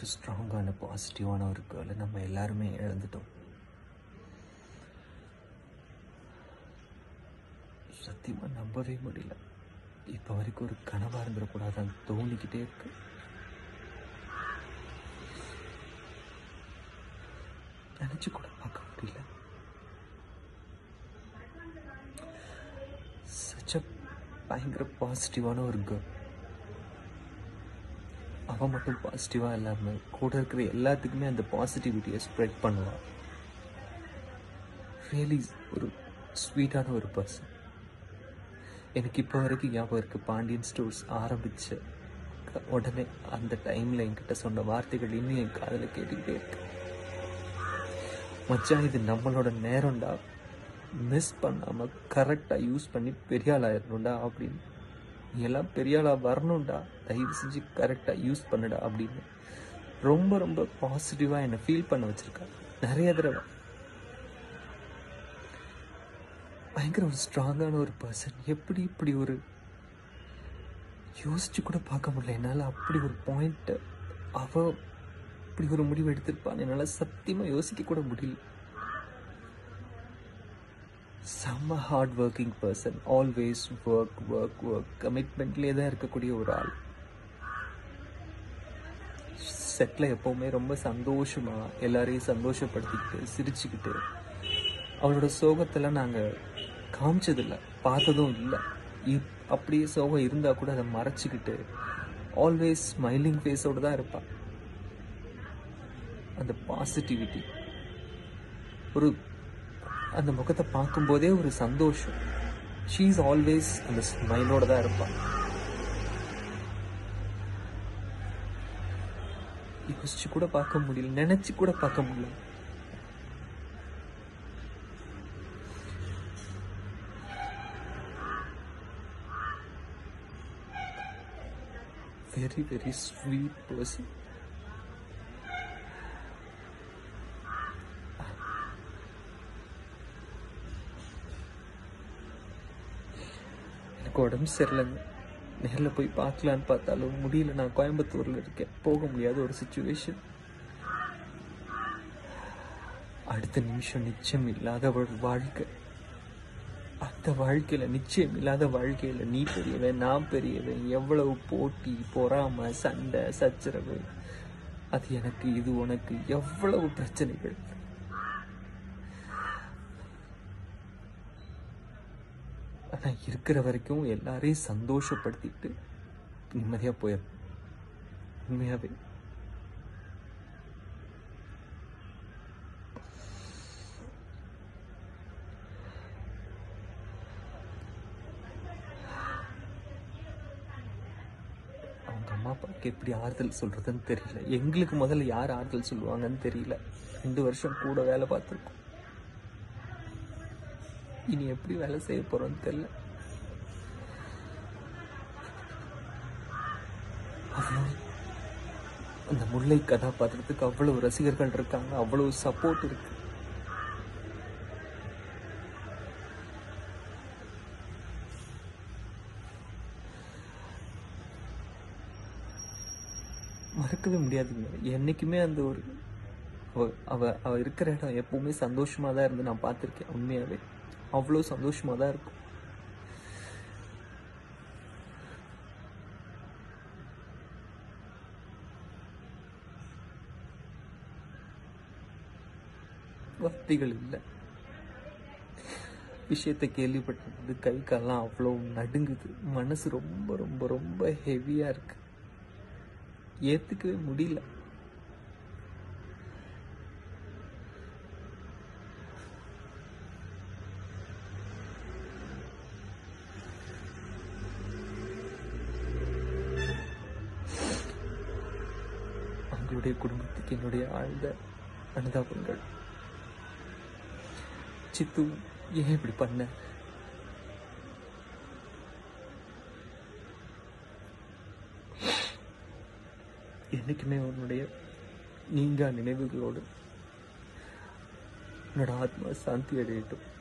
ஒரு ஸ்ட்ராங்கான பாசிட்டிவான ஒரு கேர்ளை நம்ம எல்லாருமே இழந்துட்டோம் சத்தியமாக நம்பவே முடியல இப்போ வரைக்கும் ஒரு கனவாக இருந்துடக்கூடாதுன்னு தோணிக்கிட்டே இருக்கு நினச்சி கூட பார்க்க முடியல சச்ச பயங்கர பாசிட்டிவான ஒரு கேர்ள் அவன் மட்டும் பாசிட்டிவாக இல்லாமல் கூட இருக்கிற எல்லாத்துக்குமே அந்த பாசிட்டிவிட்டியை ஸ்ப்ரெட் பண்ணுவான் ரியலி ஒரு ஸ்வீட்டான ஒரு பர்சன் எனக்கு இப்போ வரைக்கும் ஞாபகம் இருக்குது பாண்டியன் ஸ்டோர்ஸ் ஆரம்பிச்ச க- உடனே அந்த டைமில் என்கிட்ட சொன்ன வார்த்தைகள் இன்னும் என் காதில் கேட்டுக்கிட்டே இருக்கு மச்சான் இது நம்மளோட நேரம்டா மிஸ் பண்ணாமல் கரெக்டாக யூஸ் பண்ணி பெரிய ஆள் ஆயிடணும்டா அப்படின்னு நீ எல்லாம் பெரிய ஆளாக வரணும்டா தயவு செஞ்சு கரெக்டாக யூஸ் பண்ணுடா அப்படின்னு ரொம்ப ரொம்ப பாசிட்டிவாக என்னை ஃபீல் பண்ண வச்சுருக்கா நிறைய தடவை பயங்கர ஒரு ஸ்ட்ராங்கான ஒரு பர்சன் எப்படி இப்படி ஒரு யோசிச்சு கூட பார்க்க முடியல என்னால் அப்படி ஒரு பாயிண்ட் அவ இப்படி ஒரு முடிவு எடுத்திருப்பான்னு என்னால் சத்தியமாக யோசிக்க கூட முடியல செம்ம hard working person always work work work கமிட்மெண்ட்லேயே தான் இருக்கக்கூடிய ஒரு ஆள் செட்டில் எப்போவுமே ரொம்ப சந்தோஷமா எல்லாரையும் சந்தோஷப்படுத்திக்கிட்டு சிரிச்சுக்கிட்டு அவளோட சோகத்தெல்லாம் நாங்கள் காமிச்சதில்ல பார்த்ததும் இல்லை இப் அப்படியே சோகம் இருந்தால் கூட அதை மறைச்சிக்கிட்டு ஆல்வேஸ் ஸ்மைலிங் ஃபேஸோடு தான் இருப்பாள் அந்த பாசிட்டிவிட்டி ஒரு அந்த முகத்தை பார்க்கும்போதே ஒரு சந்தோஷம் ஷீ இஸ் ஆல்வேஸ் அந்த ஸ்மைலோட தான் இருப்பாள் யோசிச்சு கூட பார்க்க முடியல நினைச்சு கூட பார்க்க முடியல very very sweet person எனக்கு உடம்பு சரியில்லைங்க நேரில் போய் பார்க்கலான்னு பார்த்தாலும் முடியல நான் கோயம்புத்தூரில் இருக்கேன் போக முடியாத ஒரு சுச்சுவேஷன் அடுத்த நிமிஷம் நிச்சயம் இல்லாத ஒரு வாழ்க்கை அந்த வாழ்க்கையில நிச்சயம் இல்லாத வாழ்க்கையில நீ பெரியவன் நான் பெரியவன் எவ்வளவு போட்டி பொறாம சண்டை சச்சரவு அது எனக்கு இது உனக்கு எவ்வளவு பிரச்சனைகள் ஆனா இருக்கிற வரைக்கும் எல்லாரையும் சந்தோஷப்படுத்திட்டு நிம்மதியா போயிடும் உண்மையாவே அவங்க அம்மா அப்பாவுக்கு எப்படி ஆறுதல் சொல்றதுன்னு தெரியல எங்களுக்கு முதல்ல யார் ஆறுதல் சொல்லுவாங்கன்னு தெரியல ரெண்டு வருஷம் கூட வேலை பார்த்துருக்கோம் இனி எப்படி வேலை செய்ய போறோம்னு தெரியல அவ்வளோ அந்த முல்லை கதாபாத்திரத்துக்கு அவ்வளவு ரசிகர்கள் இருக்காங்க அவ்வளவு சப்போர்ட் இருக்கு மறக்கவே முடியாதுங்க என்னைக்குமே அந்த ஒரு அவ அவ அவ இருக்கிற இடம் எப்பவுமே சந்தோஷமா தான் இருந்து நான் பார்த்துருக்கேன் உண்மையாவே அவ்வளோ சந்தோஷமா தான் இருக்கும் வார்த்தைகள் இல்லை விஷயத்தை கேள்விப்பட்டது கை கால்லாம் அவ்வளோ நடுங்குது மனசு ரொம்ப ரொம்ப ரொம்ப ஹெவியா இருக்கு ஏத்துக்கவே முடியல அவங்களுடைய குடும்பத்துக்கு என்னுடைய ஆழ்ந்த அனுதாபங்கள் சித்து ஏன் இப்படி பண்ண என்னைக்குமே உன்னுடைய நீங்கா நினைவுகளோடு உன்னோட ஆத்மா சாந்தி அடையட்டும்